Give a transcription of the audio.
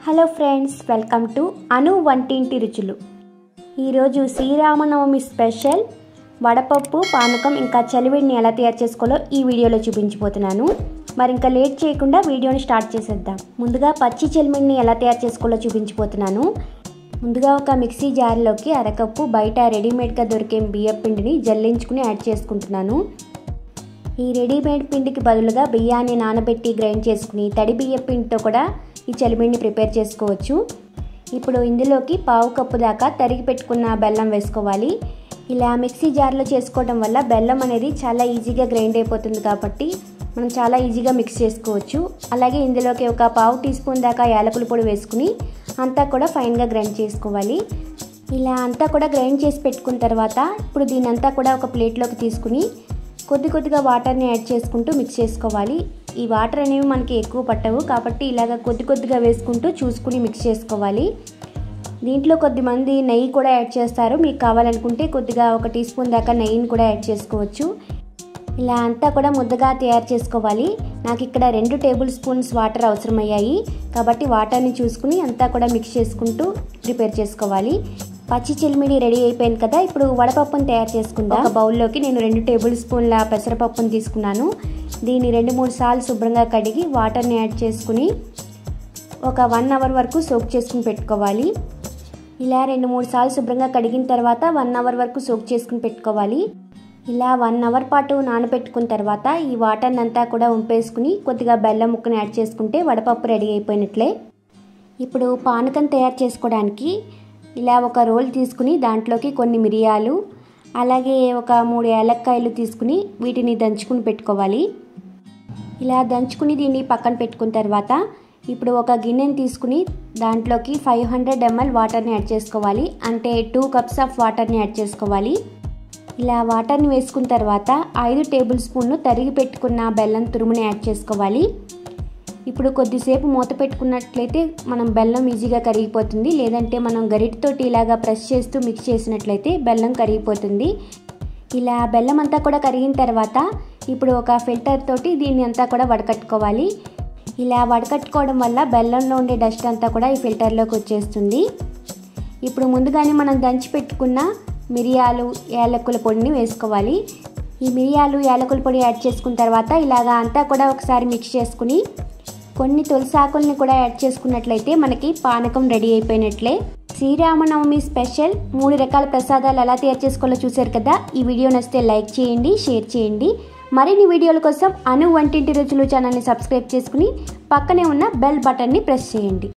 hello friends welcome to Anu వంటింటి రుచులు ఈరోజు శ్రీరామనవమి స్పెషల్ వడపప్పు పానకం ఇంకా చలివిడిని ఎలా తయారు చేసుకోవాలో ఈ వీడియోలో చూపించబోతున్నాను మరి ఇంకా లేట్ చేయకుండా వీడియోని స్టార్ట్ చేసేద్దాం ముందుగా పచ్చి చలిమిడిని ఎలా తయారు చేసుకోవాలో చూపించబోతున్నాను ముందుగా ఒక మిక్సీ జార్లోకి అరకప్పు బయట రెడీమేడ్గా దొరికే బియ్యం పిండిని జల్లించుకుని యాడ్ చేసుకుంటున్నాను ఈ రెడీమేడ్ పిండికి బదులుగా బియ్యాన్ని నానబెట్టి గ్రైండ్ చేసుకుని తడి బియ్యం పిండితో కూడా ఈ చలిమిడిని ప్రిపేర్ చేసుకోవచ్చు ఇప్పుడు ఇందులోకి పావు కప్పు దాకా తరిగి పెట్టుకున్న బెల్లం వేసుకోవాలి ఇలా మిక్సీ జార్లో చేసుకోవడం వల్ల బెల్లం అనేది చాలా ఈజీగా గ్రైండ్ అయిపోతుంది కాబట్టి మనం చాలా ఈజీగా మిక్స్ చేసుకోవచ్చు అలాగే ఇందులోకి ఒక పావు టీ స్పూన్ దాకా యాలకుల పొడి వేసుకుని అంతా కూడా ఫైన్గా గ్రైండ్ చేసుకోవాలి ఇలా అంతా కూడా గ్రైండ్ చేసి పెట్టుకున్న తర్వాత ఇప్పుడు దీని అంతా కూడా ఒక ప్లేట్లోకి తీసుకుని కొద్ది కొద్దిగా వాటర్ని యాడ్ చేసుకుంటూ మిక్స్ చేసుకోవాలి ఈ వాటర్ అనేవి మనకి ఎక్కువ పట్టవు కాబట్టి ఇలాగ కొద్ది కొద్దిగా వేసుకుంటూ చూసుకుని మిక్స్ చేసుకోవాలి దీంట్లో కొద్దిమంది నెయ్యి కూడా యాడ్ చేస్తారు మీకు కావాలనుకుంటే కొద్దిగా ఒక టీ స్పూన్ దాకా నెయ్యిని కూడా యాడ్ చేసుకోవచ్చు ఇలా అంతా కూడా ముద్దగా తయారు చేసుకోవాలి నాకు ఇక్కడ రెండు టేబుల్ స్పూన్స్ వాటర్ అవసరమయ్యాయి కాబట్టి వాటర్ని చూసుకుని అంతా కూడా మిక్స్ చేసుకుంటూ ప్రిపేర్ చేసుకోవాలి పచ్చి చిల్మిడి రెడీ అయిపోయింది కదా ఇప్పుడు వడపప్పును తయారు చేసుకుందాం ఒక బౌల్లోకి నేను రెండు టేబుల్ స్పూన్ల పెసరపప్పును తీసుకున్నాను దీన్ని రెండు మూడు సార్లు శుభ్రంగా కడిగి వాటర్ని యాడ్ చేసుకుని ఒక వన్ అవర్ వరకు సోక్ చేసుకుని పెట్టుకోవాలి ఇలా రెండు మూడు సార్లు శుభ్రంగా కడిగిన తర్వాత వన్ అవర్ వరకు సోక్ చేసుకుని పెట్టుకోవాలి ఇలా వన్ అవర్ పాటు నానబెట్టుకున్న తర్వాత ఈ వాటర్ని అంతా కూడా ఉంపేసుకుని కొద్దిగా బెల్లం ముక్కను యాడ్ చేసుకుంటే వడపప్పు రెడీ అయిపోయినట్లే ఇప్పుడు పానకం తయారు చేసుకోవడానికి ఇలా ఒక రోల్ తీసుకుని దాంట్లోకి కొన్ని మిరియాలు అలాగే ఒక మూడు ఏలక్కాయలు తీసుకుని వీటిని దంచుకుని పెట్టుకోవాలి ఇలా దంచుకుని దీన్ని పక్కన పెట్టుకున్న తర్వాత ఇప్పుడు ఒక గిన్నెని తీసుకుని దాంట్లోకి ఫైవ్ హండ్రెడ్ ఎంఎల్ వాటర్ని యాడ్ చేసుకోవాలి అంటే టూ కప్స్ ఆఫ్ వాటర్ని యాడ్ చేసుకోవాలి ఇలా వాటర్ని వేసుకున్న తర్వాత ఐదు టేబుల్ స్పూన్లు తరిగి పెట్టుకున్న బెల్లం తురుముని యాడ్ చేసుకోవాలి ఇప్పుడు కొద్దిసేపు మూత పెట్టుకున్నట్లయితే మనం బెల్లం ఈజీగా కరిగిపోతుంది లేదంటే మనం గరిటతోటి ఇలాగా ప్రెస్ చేస్తూ మిక్స్ చేసినట్లయితే బెల్లం కరిగిపోతుంది ఇలా బెల్లం అంతా కూడా కరిగిన తర్వాత ఇప్పుడు ఒక ఫిల్టర్ తోటి దీన్ని అంతా కూడా వడకట్టుకోవాలి ఇలా వడకట్టుకోవడం వల్ల బెల్లంలో ఉండే డస్ట్ అంతా కూడా ఈ ఫిల్టర్లోకి వచ్చేస్తుంది ఇప్పుడు ముందుగానే మనం దంచి పెట్టుకున్న మిరియాలు యాలకుల పొడిని వేసుకోవాలి ఈ మిరియాలు యాలకుల పొడి యాడ్ చేసుకున్న తర్వాత ఇలాగా అంతా కూడా ఒకసారి మిక్స్ చేసుకుని కొన్ని తులసాకుల్ని కూడా యాడ్ చేసుకున్నట్లయితే మనకి పానకం రెడీ అయిపోయినట్లే శ్రీరామనవమి స్పెషల్ మూడు రకాల ప్రసాదాలు ఎలా తయారు చేసుకోవాలో చూశారు కదా ఈ వీడియో నచ్చితే లైక్ చేయండి షేర్ చేయండి మరిన్ని వీడియోల కోసం అను వంటింటి రుచులు ఛానల్ని సబ్స్క్రైబ్ చేసుకుని పక్కనే ఉన్న బెల్ బటన్ని ప్రెస్ చేయండి